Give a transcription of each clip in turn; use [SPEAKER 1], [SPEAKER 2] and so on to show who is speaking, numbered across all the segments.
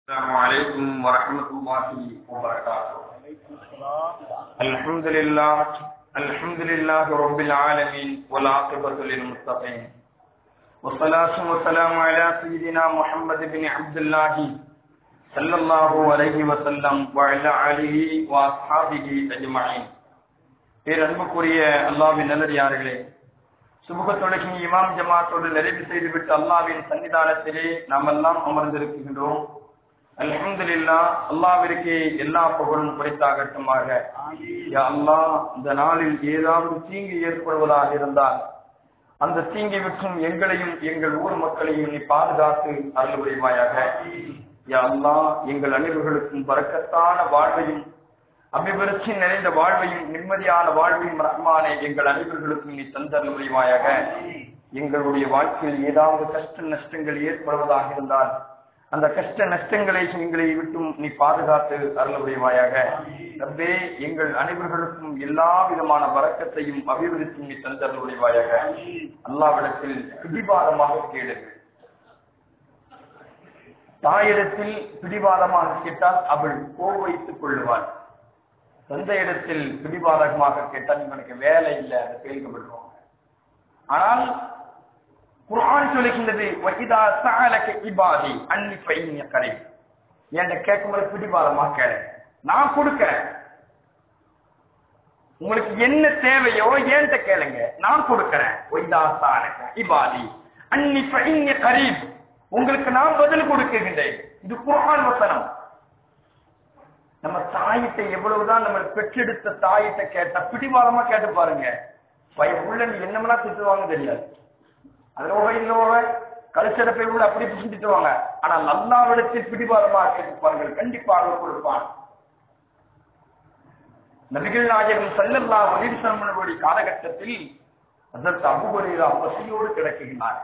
[SPEAKER 1] السلام عليكم ورحمة الله وبركاته الحمد لله الحمد لله رب العالمين والعاقبة للمتقين والصلاة والسلام على سيدنا محمد بن عبد الله صلى الله عليه وسلم وعلى آله وأصحابه أجمعين பேரன்புக்குரிய அல்லாவின் நல்லடியார்களே சுபுக தொழுகை இமாம் ஜமாத்தோடு நிறைவு செய்துவிட்டு அல்லாவின் சன்னிதானத்திலே நாம் எல்லாம் அமர்ந்திருக்கின்றோம் அல்ஹம்துலில்லா அல்லாவிற்கு எல்லா புகழும் குறைத்தாகட்டுமாக யா அல்லாஹ் இந்த நாளில் ஏதாவது தீங்கு ஏற்படுவதாக இருந்தால் அந்த தீங்கை விற்றும் எங்களையும் எங்கள் ஊர் மக்களையும் நீ பாதுகாத்து அருள் புரிவாயாக யா அல்லாஹ் எங்கள் அனைவர்களுக்கும் பறக்கத்தான வாழ்வையும் அபிவிருத்தி நிறைந்த வாழ்வையும் நிம்மதியான வாழ்வையும் ரஹ்மானே எங்கள் அனைவர்களுக்கும் நீ தந்தருள் புரிவாயாக எங்களுடைய வாழ்க்கையில் ஏதாவது கஷ்ட நஷ்டங்கள் ஏற்படுவதாக இருந்தால் அந்த கஷ்ட நஷ்டங்களை எங்களை விட்டும் நீ பாதுகாத்து அருள் புரிவாயாக ரப்பே எங்கள் அனைவர்களுக்கும் எல்லா விதமான வரக்கத்தையும் அபிவிருத்தியும் நீ தந்தருள் புரிவாயாக அல்லாவிடத்தில் பிடிவாதமாக கேளு தாயிடத்தில் பிடிவாதமாக கேட்டால் அவள் கோவைத்துக் கொள்ளுவாள் தந்தையிடத்தில் பிடிவாதகமாக கேட்டால் இவனுக்கு வேலை இல்லை அதை கேள்விப்படுவாங்க ஆனால் குர்ஆன் சொல்லுகின்றது வகிதா சஅலக இபாதி அன்னி ஃபைன்ய கரை என்கிட்ட கேட்கும்போது பிடிவாதமா கேளு நான் கொடுக்கிறேன் உங்களுக்கு என்ன தேவையோ என்கிட்ட கேளுங்க நான் கொடுக்கிறேன் ஒய்தா சஅலக இபாதி அன்னி ஃபைன்ய கரீப் உங்களுக்கு நான் பதில் கொடுக்கின்றேன் இது குர்ஆன் வசனம் நம்ம தாயிட்ட எவ்வளவுதான் நம்ம பெற்றெடுத்த தாயிட்ட கேட்டா பிடிவாதமா கேட்டு பாருங்க பய உள்ள நீ என்னமெல்லாம் திட்டுவாங்க தெரியாது அதுல ஓக இல்ல கல்ச்சரப்பை உள்ள அப்படி பிடிச்சி திட்டுவாங்க ஆனா நல்லாவிடத்தில் பிடிவாதமா கேட்டு பாருங்கள் கண்டிப்பாக கொடுப்பான் நபிகள் நாயகம் செல்லல்லா ஒளிசரமனுடைய காலகட்டத்தில் அதற்கு அபுபரீரா பசியோடு கிடக்குகிறார்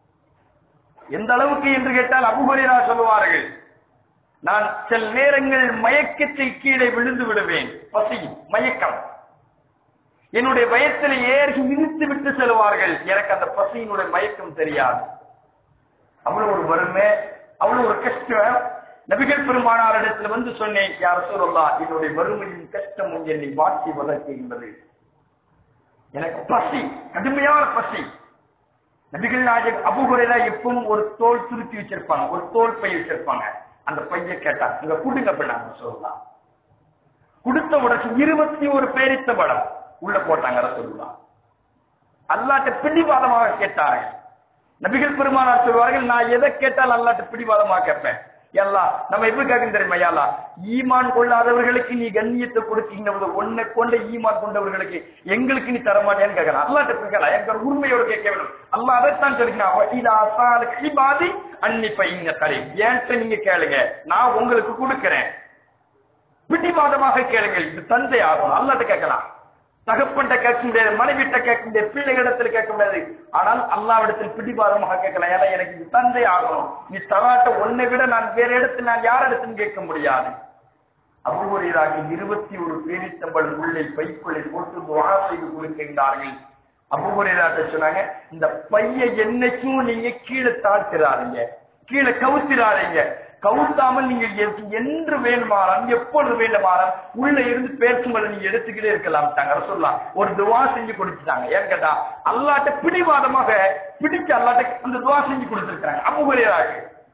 [SPEAKER 1] எந்த அளவுக்கு என்று கேட்டால் அபுபரீரா சொல்லுவார்கள் நான் சில நேரங்கள் மயக்கத்தில் கீழே விழுந்து விடுவேன் பசி மயக்கம் என்னுடைய வயத்தில் ஏறி மிதித்து விட்டு செல்வார்கள் எனக்கு அந்த பசியினுடைய மயக்கம் தெரியாது அவ்வளவு ஒரு வறுமை அவ்வளவு ஒரு கஷ்டம் நபிகள் பெருமானாரிடத்துல வந்து சொன்னேன் யார் சொல்லலாம் என்னுடைய வறுமையும் கஷ்டமும் என்னை வாட்டி வதக்குகின்றது எனக்கு பசி கடுமையான பசி நபிகள் நாயக் அபுகுரையில எப்பவும் ஒரு தோல் துருத்தி வச்சிருப்பாங்க ஒரு தோல் பை வச்சிருப்பாங்க அந்த பைய கேட்டா இங்க கொடுங்க நாங்க சொல்லலாம் கொடுத்த உடனே இருபத்தி ஒரு பேரித்த படம் உள்ள போட்டாங்க சொல்லலாம் அல்லாட்ட பிடிவாதமாக கேட்டார்கள் நபிகள் பெருமானார் சொல்வார்கள் நான் எதை கேட்டால் அல்லாட்ட பிடிவாதமாக கேட்பேன் எல்லா நம்ம எப்படி கேட்கும் தெரியுமா யாலா ஈமான் கொள்ளாதவர்களுக்கு நீ கண்ணியத்தை கொடுத்தீங்க ஒன்னை கொண்ட ஈமான் கொண்டவர்களுக்கு எங்களுக்கு நீ தரமாட்டேன்னு கேட்கலாம் அல்லாட்ட கேட்கலாம் எங்க உண்மையோட கேட்க வேண்டும் அல்லா அதைத்தான் சொல்லிக்கிறான் அன்னி பையங்க கரை ஏன்ட்ட நீங்க கேளுங்க நான் உங்களுக்கு கொடுக்கிறேன் பிடிவாதமாக கேளுங்க இது தந்தை ஆகும் அல்லாட்ட கேட்கலாம் தகப்பன்ட்ட கேட்க முடியாது மனைவிட்ட கேட்க முடியாது பிள்ளைகளிடத்துல கேட்க முடியாது ஆனால் அல்லாவிடத்தில் பிடிவாதமாக கேட்கலாம் ஏன்னா எனக்கு இது தந்தை ஆகணும் நீ தராட்ட ஒன்னை விட நான் வேற இடத்துல நான் யார் இடத்துல கேட்க முடியாது அபுகுரியராக இருபத்தி ஒரு பேரித்தம்பள் உள்ளே பைக்குள்ளே போட்டு துவா செய்து கொடுக்கின்றார்கள் அபுகுரியராட்ட சொன்னாங்க இந்த பைய என்னைக்கும் நீங்க கீழே தாழ்த்திடாதீங்க கீழே கவுத்திடாதீங்க கவுத்தாமல் நீங்க என்று வேணுமாறாம் எப்பொழுது வேண்டுமாறாம் உள்ள இருந்து பேசும்போது நீங்க எடுத்துக்கிட்டே இருக்கலாம் சொல்லலாம் ஒரு துவா செஞ்சு கொடுத்துட்டாங்க ஏன் கேட்டா அல்லாட்ட பிடிவாதமாக பிடிச்சு அல்லாட்ட அந்த துவா செஞ்சு கொடுத்துருக்காங்க அபுகுரியராக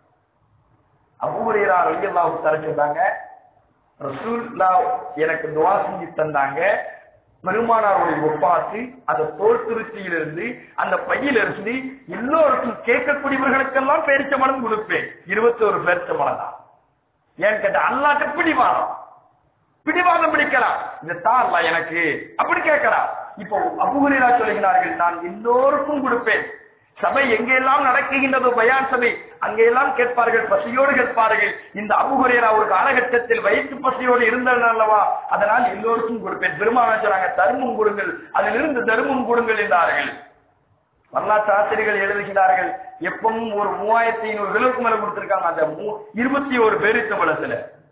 [SPEAKER 1] அபுகுரியரா வெளியெல்லாம் தர சொன்னாங்க ரசூல்லா எனக்கு துவா செஞ்சு தந்தாங்க பெருமானாருடைய ஒப்பாத்து அந்த தோல் திருச்சியிலிருந்து அந்த பையிலிருந்து எல்லோருக்கும் கேட்கக்கூடியவர்களுக்கெல்லாம் பேரிச்ச மனம் கொடுப்பேன் இருபத்தி ஒரு பேரிச்ச மனம் தான் ஏன்னு கேட்ட அல்லாட்ட பிடிவாதம் பிடிவாதம் பிடிக்கலாம் இந்த தான் எனக்கு அப்படி கேட்கலாம் இப்போ அபுகுரீரா சொல்லுகிறார்கள் நான் எல்லோருக்கும் கொடுப்பேன் சபை எங்கெல்லாம் நடக்குகின்றதோ பயான் சபை அங்கெல்லாம் கேட்பார்கள் பசியோடு கேட்பார்கள் இந்த அபுகுரேரா ஒரு காலகட்டத்தில் வயிற்று பசியோடு இருந்தனர் அல்லவா அதனால் எல்லோருக்கும் கொடுப்பேன் பெருமான சொன்னாங்க தர்மம் கொடுங்கள் அதிலிருந்து தர்மம் கொடுங்கள் என்றார்கள் வரலாற்று ஆசிரியர்கள் எழுதுகிறார்கள் எப்பவும் ஒரு மூவாயிரத்தி ஐநூறு கிலோவுக்கு மேல கொடுத்திருக்காங்க அந்த இருபத்தி ஒரு பேருக்கு பலத்துல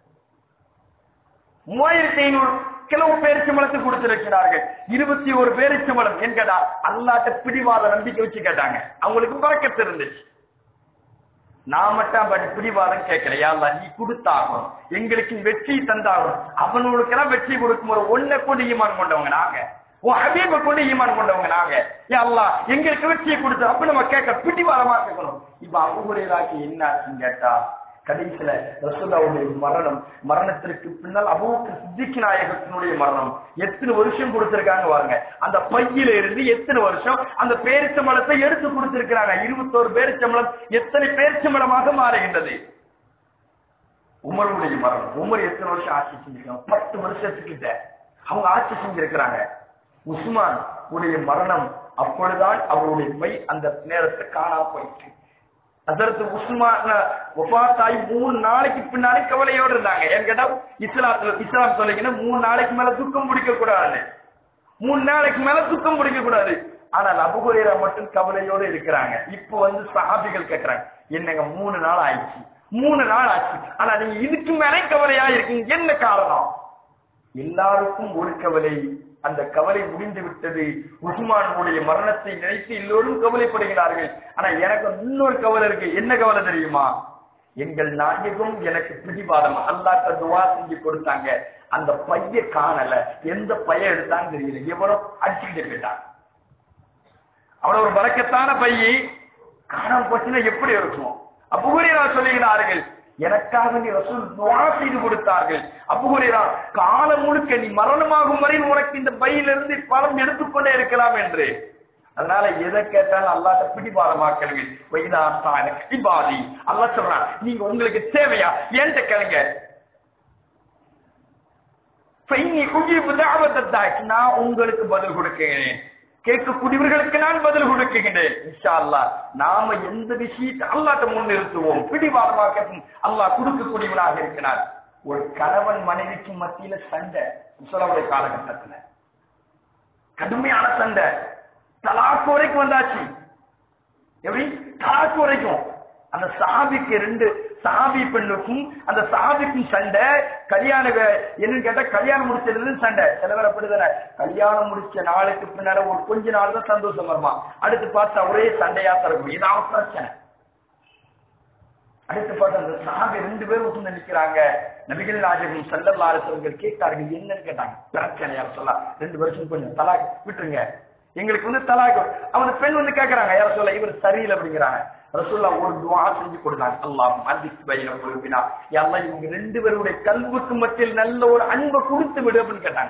[SPEAKER 1] மூவாயிரத்தி ஐநூறு கிலோ பேரிச்சம்பளத்தை கொடுத்திருக்கிறார்கள் இருபத்தி ஒரு பேரிச்சம்பளம் ஏன் கேட்டா அல்லாட்ட பிடிவாத நம்பிக்கை வச்சு கேட்டாங்க அவங்களுக்கு பறக்கத்து இருந்துச்சு நான் மட்டும் அப்படி பிடிவாதம் கேட்கல யாழ்லா நீ கொடுத்தாகணும் எங்களுக்கு வெற்றி தந்தாகணும் அவனுக்கெல்லாம் வெற்றி கொடுக்கும் ஒரு ஒன்ன கொண்டு ஈமான் கொண்டவங்க நாங்க உன் ஹபீப கொண்டு ஈமான் கொண்டவங்க நாங்க யா அல்லாஹ் எங்களுக்கு வெற்றியை கொடுத்து அப்ப நம்ம கேட்க பிடிவாதமா கேட்கணும் இப்ப அபுகுரையாக்கி என்ன ஆச்சுன்னு கேட்டா கடைசியில ரசூலாவுடைய மரணம் மரணத்திற்கு பின்னால் அபூக்கு சித்திக்கு நாயகத்தினுடைய மரணம் எத்தனை வருஷம் கொடுத்திருக்காங்க பாருங்க அந்த பையில இருந்து எத்தனை வருஷம் அந்த பேரிச்சம்பளத்தை எடுத்து கொடுத்திருக்கிறாங்க இருபத்தோரு பேரிச்சம்பளம் எத்தனை பேரிச்சம்பளமாக மாறுகின்றது உமருடைய மரணம் உமர் எத்தனை வருஷம் ஆட்சி செஞ்சிருக்காங்க பத்து வருஷத்துக்கிட்ட அவங்க ஆட்சி செஞ்சிருக்கிறாங்க உஸ்மான் உடைய மரணம் அப்பொழுதுதான் அவருடைய பை அந்த நேரத்தை காணாம போயிட்டு அதற்கு உஸ்மான் ஒபாத்தாய் மூணு நாளைக்கு பின்னாடி கவலையோடு இருந்தாங்க ஏன்னு கேட்டா இஸ்லாத்துல இஸ்லாம் சொல்லிங்கன்னா மூணு நாளைக்கு மேல துக்கம் பிடிக்க கூடாது மூணு நாளைக்கு மேல துக்கம் பிடிக்க கூடாது ஆனால் அபுகுரேரா மட்டும் கவலையோடு இருக்கிறாங்க இப்போ வந்து சஹாபிகள் கேட்கறாங்க என்னங்க மூணு நாள் ஆயிடுச்சு மூணு நாள் ஆச்சு ஆனா நீங்க இதுக்கு மேலே கவலையா இருக்கீங்க என்ன காரணம் எல்லாருக்கும் ஒரு கவலை அந்த கவலை முடிந்து விட்டது உஸ்மானுடைய மரணத்தை நினைத்து எல்லோரும் கவலைப்படுகிறார்கள் ஆனா எனக்கு இன்னொரு கவலை இருக்கு என்ன கவலை தெரியுமா எங்கள் நாயகம் எனக்கு பிடிவாதம் அல்லாட்ட துவா செஞ்சு கொடுத்தாங்க அந்த பைய காணல எந்த பைய எடுத்தான்னு தெரியல எவ்வளவு அடிச்சுக்கிட்டு போயிட்டான் அவ்வளவு ஒரு வழக்கத்தான பையை காணாம போச்சுன்னா எப்படி இருக்கும் அப்புகுரேரா சொல்லுகிறார்கள் எனக்காக நீ ரசூல் துவா செய்து கொடுத்தார்கள் அப்புகுரேரா காலம் முழுக்க நீ மரணமாகும் வரை உனக்கு இந்த பையிலிருந்து பணம் எடுத்துக்கொண்டே இருக்கலாம் என்று அதனால எதை கேட்டாலும் அல்லாட்ட பிடிபாதமாக்கலுங்க வைதாசான பிடிபாதி அல்லா சொல்றான் நீங்க உங்களுக்கு தேவையா ஏன்ட்ட கேளுங்க ஃபைனி குஜிபு தாவத்தத்தாக் நான் உங்களுக்கு பதில் கொடுக்கிறேன் கேட்கக்கூடியவர்களுக்கு நான் பதில் கொடுக்கின்றேன் இன்ஷா அல்லாஹ் நாம எந்த விஷயத்தை அல்லாட்ட முன்னிறுத்துவோம் பிடிவாதமாக கேட்கும் அல்லாஹ் கொடுக்கக்கூடியவனாக இருக்கிறார் ஒரு கணவன் மனைவிக்கு மத்தியில சண்டை முசலாவுடைய காலகட்டத்துல கடுமையான சண்டை தலாக்கு வரைக்கும் வந்தாச்சு எப்படி தலாக்கு வரைக்கும் அந்த சாபிக்கு ரெண்டு சாபி பெண்ணுக்கும் அந்த சாபிக்கும் சண்டை கல்யாண வே- என்னன்னு கேட்டா கல்யாணம் முடிச்சதுல சண்டை சில பேர் அப்படிதானே கல்யாணம் முடிச்ச நாளுக்கு பின்னால ஒரு கொஞ்ச நாள் தான் சந்தோஷம் வருமா அடுத்து பார்த்தா ஒரே சண்டையா தரக்கும் ஏதாவது பிரச்சனை அடுத்து பார்த்தா அந்த சாபி ரெண்டு பேரும் வந்து நினைக்கிறாங்க நபிகள் நாயகம் செல்லல்லாரசவர்கள் கேட்டார்கள் என்னன்னு கேட்டாங்க பிரச்சனையா சொல்லலாம் ரெண்டு வருஷம் கொஞ்சம் தலாக் விட்டுருங்க எங்களுக்கு வந்து தலாக் அவன் பெண் வந்து கேட்கறாங்க யார சொல்ல இவர் சரியில்லை அப்படிங்கிறாங்க ரசூல்லா ஒரு துவா செஞ்சு கொடுத்தாங்க அல்லாஹ் மதிக் பையில பொறுப்பினா எல்லாம் இவங்க ரெண்டு பேருடைய கல்வுக்கு மத்தியில் நல்ல ஒரு அன்பை கொடுத்து விடு அப்படின்னு கேட்டாங்க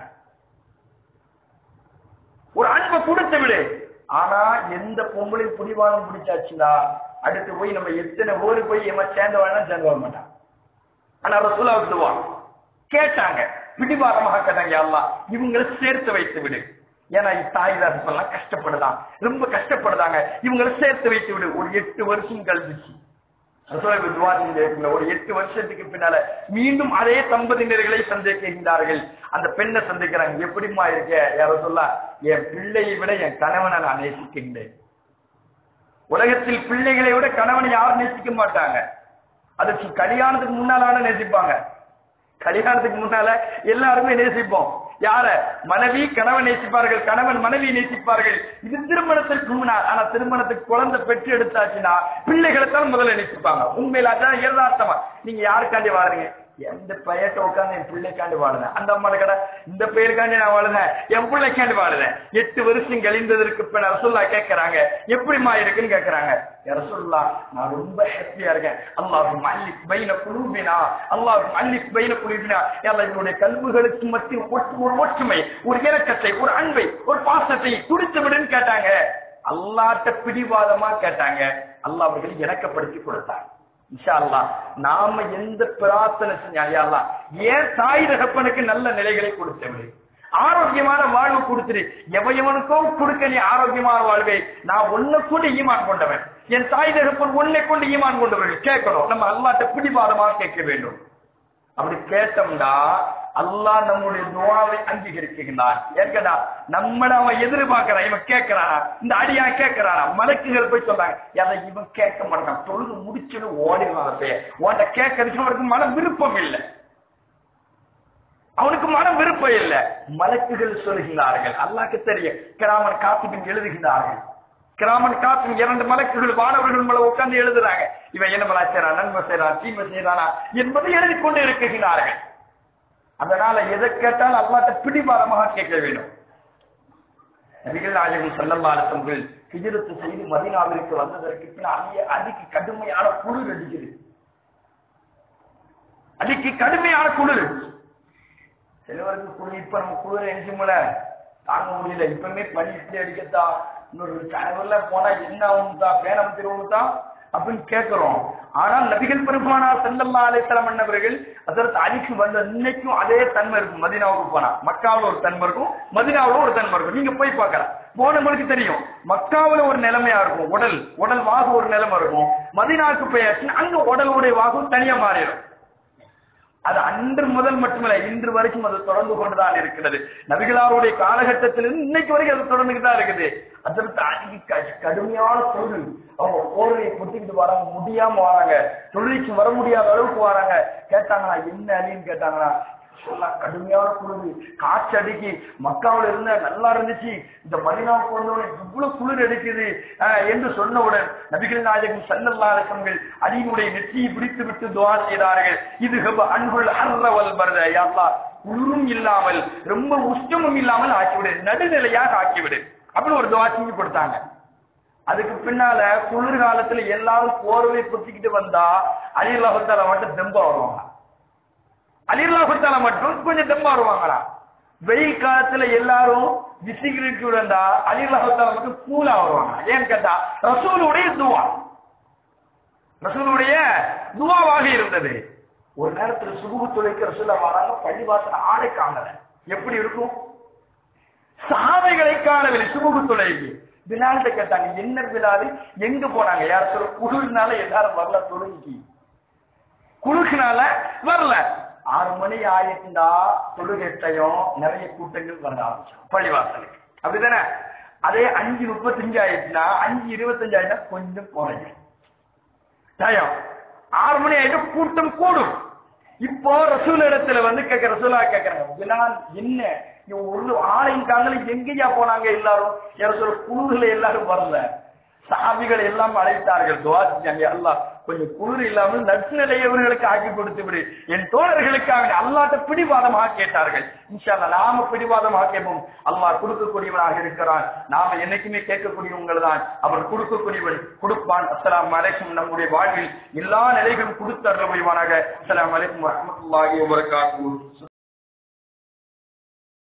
[SPEAKER 1] ஒரு அன்பை கொடுத்து விடு ஆனா எந்த பொம்பளை புடிவாதம் பிடிச்சாச்சுன்னா அடுத்து போய் நம்ம எத்தனை ஊரு போய் எவன் சேர்ந்து வேணா சேர்ந்து வர மாட்டான் ஆனா ரசூலா விடுவா கேட்டாங்க பிடிவாதமாக கேட்டாங்க அல்லாஹ் இவங்களை சேர்த்து வைத்து விடு ஏன்னா தாய் எல்லாம் கஷ்டப்படுதான் ரொம்ப கஷ்டப்படுதாங்க இவங்களை சேர்த்து வைத்து விடு ஒரு எட்டு வருஷம் கழிச்சு ரசூலா துவா செஞ்சிருக்கீங்க. ஒரு எட்டு வருஷத்துக்கு பின்னால மீண்டும் அதே தம்பதியினர்களை சந்திக்கின்றார்கள் அந்த பெண்ணை சந்திக்கிறாங்க எப்படிம்மா இருக்க யார சொல்ல என் பிள்ளையை விட என் கணவனை நான் நேசிக்கின்றேன் உலகத்தில் பிள்ளைகளை விட கணவனை யாரும் நேசிக்க மாட்டாங்க அதுக்கு கல்யாணத்துக்கு முன்னாலான நேசிப்பாங்க கல்யாணத்துக்கு முன்னால எல்லாருமே நேசிப்போம் யார மனைவி கணவன் நேசிப்பார்கள் கணவன் மனைவி நேசிப்பார்கள் இது திருமணத்திற்கு முன்னால் ஆனா திருமணத்துக்கு குழந்தை பெற்று எடுத்தாச்சுன்னா பிள்ளைகளை தான் முதல்ல நேசிப்பாங்க உண்மையில அதான் யதார்த்தமா நீங்க யாருக்காண்டி வாழுறீங்க எந்த பையட்ட உட்காந்து என் பிள்ளைக்காண்டி வாழுதேன் அந்த அம்மால கடை இந்த பெயருக்காண்டி நான் வாழுதேன் என் பிள்ளைக்காண்டி வாழுதேன் எட்டு வருஷம் கழிந்ததற்கு பின் ரசுல்லா கேட்கறாங்க எப்படிமா இருக்குன்னு கேட்கறாங்க ரசுல்லா நான் ரொம்ப ஹாப்பியா இருக்கேன் அல்லாஹ் மல்லிக் பைன குழுவினா அல்லாஹ் மல்லிக் பைன குழுவினா எல்லாம் என்னுடைய கல்விகளுக்கு மத்தியில் ஒற்று- ஒரு ஒற்றுமை ஒரு இறக்கத்தை ஒரு அன்பை ஒரு பாசத்தை துடித்து விடுன்னு கேட்டாங்க அல்லாட்ட பிடிவாதமா கேட்டாங்க அல்லாஹ் அவர்கள் இறக்கப்படுத்தி கொடுத்தாங்க இன்ஷா அல்லாஹ் நாம எந்த பிரார்த்தனை செஞ்சாலும் ஏன் தாய் தகப்பனுக்கு நல்ல நிலைகளை கொடுத்தவரு ஆரோக்கியமான வாழ்வு கொடுத்துரு எவையவனுக்கோ கொடுக்க நீ ஆரோக்கியமான வாழ்வை நான் உன்னை கொண்டு ஈமான் கொண்டவன் என் தாய் தகப்பன் உன்னை கொண்டு ஈமான் கொண்டவர்கள் கேட்கணும் நம்ம அல்லாட்ட பிடிவாதமா கேட்க வேண்டும் அப்படி கேட்டோம்னா அல்லாஹ் நம்முடைய துவாவை அங்கீகரிக்கின்றான் ஏற்கடா நம்மள அவன் எதிர்பார்க்கறான் இவன் கேட்கறானா இந்த அடியா கேட்கறானா மலக்குகள் போய் சொல்றாங்க அதை இவன் கேட்க மாட்டான் தொழுது முடிச்சுன்னு ஓடிடுவான் அந்த பையன் உன்கிட்ட கேட்கறதுக்கு அவனுக்கு மன விருப்பம் இல்லை அவனுக்கு மன விருப்பம் இல்லை மலக்குகள் சொல்கிறார்கள் அல்லாஹ்க்கு தெரியும் கிராமன் காத்துக்கு எழுதுகிறார்கள் கிராமன் காத்தும் இரண்டு மலக்குகள் வானவர்கள் மேல உட்கார்ந்து எழுதுறாங்க இவன் என்ன மலா செய்யறான் நன்மை செய்யறான் தீமை செய்யறானா என்பதை எழுதி கொண்டு இருக்குகிறார்கள் அதனால எதை கேட்டால் அல்லாட்ட பிடிவாதமாக கேட்க வேண்டும் நபிகள் நாயகம் செல்லல்லாசங்கள் ஹிஜரத்து செய்து மதினாவிற்கு வந்ததற்கு பின் அதிக அதிக கடுமையான குளிர் அடிக்குது அதிக கடுமையான குளிர் சிலவருக்கு குளிர் இப்ப நம்ம குளிர் எஞ்சுமுல தாங்க முடியல இப்பவுமே பனி இப்படி அடிக்கத்தா இன்னொரு கனவுல போனா என்ன ஆகும் தான் பேனம் திருவும் தான் அப்படின்னு கேட்கிறோம் ஆனால் நபிகள் பெருமானா செல்லல்லா அலைத்தலம் அண்ணவர்கள் அதற்கு அடிக்கு வந்த இன்னைக்கும் அதே தன்மை இருக்கும் மதினாவுக்கு போனா மக்காவுல ஒரு தன்மை இருக்கும் மதினாவுல ஒரு தன்மை இருக்கும் நீங்க போய் பார்க்கலாம் போனவங்களுக்கு தெரியும் மக்காவுல ஒரு நிலைமையா இருக்கும் உடல் உடல் வாகு ஒரு நிலைமை இருக்கும் மதினாவுக்கு போயாச்சுன்னா அங்க உடலுடைய வாகும் தனியா மாறிடும் அது அன்று முதல் மட்டுமல்ல இன்று வரைக்கும் அது தொடர்ந்து கொண்டுதான் இருக்கிறது நபிகளாருடைய காலகட்டத்திலிருந்து இன்னைக்கு வரைக்கும் அது தொடர்ந்துகிட்டு தான் இருக்குது அதற்கு அதிக க- கடுமையான தொழில் அவங்க போர்வையை பொட்டிக்கிட்டு வராங்க முடியாம வராங்க தொழிலுக்கு வர முடியாத அளவுக்கு வராங்க கேட்டாங்களா என்ன அலின்னு கேட்டாங்களா சொல்லா கடுமையான குளிர் காற்று அடிக்கி மக்காவுல இருந்த நல்லா இருந்துச்சு இந்த மதினாவுக்கு வந்தவுடனே இவ்வளவு குளிர் அடிக்குது அஹ், என்று சொன்னவுடன் நபிகள் நாயகம் சல்லல்லா அலிசங்கள் அடியினுடைய நெற்றியை பிடித்து விட்டு துவா செய்தார்கள் இது ஹப அன்புள் அர்ரவல் பரத யாழ்லா குளிரும் இல்லாமல் ரொம்ப உஷ்டமும் இல்லாமல் ஆக்கிவிடு நடுநிலையாக ஆக்கிவிடு அப்படின்னு ஒரு துவா செஞ்சு கொடுத்தாங்க அதுக்கு பின்னால குளிர் காலத்துல எல்லாரும் போர்வை பொத்திக்கிட்டு வந்தா அலிலாஹத்தால மட்டும் தெம்பா வருவாங்க அலிலாஹத்தால மட்டும் கொஞ்சம் தெம்பா வருவாங்களா வெயில் காலத்துல எல்லாரும் விசிகிரிக்கு வந்தா அலிலாஹத்தால மட்டும் கூலா வருவாங்க ஏன்னு கேட்டா ரசூலுடைய துவா ரசூலுடைய துவாவாக இருந்தது ஒரு நேரத்துல சுபுகு துளைக்கு ரசூலா வராங்க பள்ளிவாசல் ஆடை காணல எப்படி இருக்கும் சாவைகளை காணவில்லை சுபுகு தொலைக்கு பிலால்கிட்ட கேட்டாங்க என்ன பிலாலு எங்க போனாங்க யார் சொல்ல குளிர்னால எல்லாரும் வரல தொழுகைக்கு குளிர்னால வரல ஆறு மணி ஆயிட்டுண்டா தொழுகைட்டையும் நிறைய கூட்டங்கள் வர ஆரம்பிச்சோம் பள்ளிவாசலுக்கு அப்படிதானே அதே அஞ்சு முப்பத்தஞ்சு ஆயிடுச்சுன்னா அஞ்சு இருபத்தஞ்சு ஆயிட்டா கொஞ்சம் குறையும் டயம் ஆறு மணி ஆயிட்டு கூட்டம் கூடும் இப்போ ரசூல் இடத்துல வந்து கேட்க ரசூலா கேட்கறாங்க பிலால் என்ன இவன் ஒரு ஆளையும் காங்கல எங்கேயா போனாங்க எல்லாரும் யாரும் சொல்ல குழுல எல்லாரும் வரல சாமிகள் எல்லாம் அழைத்தார்கள் துவா செஞ்சாங்க அல்லாஹ் கொஞ்சம் குளிர் இல்லாமல் நடுநிலையவர்களுக்கு ஆக்கி கொடுத்து விடு என் தோழர்களுக்காக அல்லாட்ட பிடிவாதமாக கேட்டார்கள் இன்ஷா அல்லாஹ் நாம பிடிவாதமாக கேட்போம் அல்லாஹ் கொடுக்கக்கூடியவனாக இருக்கிறான் நாம என்னைக்குமே கேட்கக்கூடியவங்கள் தான் அவர் கொடுக்கக்கூடியவன் கொடுப்பான் அஸ்ஸலாமு அலைக்கும் நம்முடைய வாழ்வில் எல்லா நிலைகளும் கொடுத்தருள முடிவானாக அஸ்ஸலாமு அலைக்கும் வரஹ்மத்துல்லாஹி வபரகாத்துஹு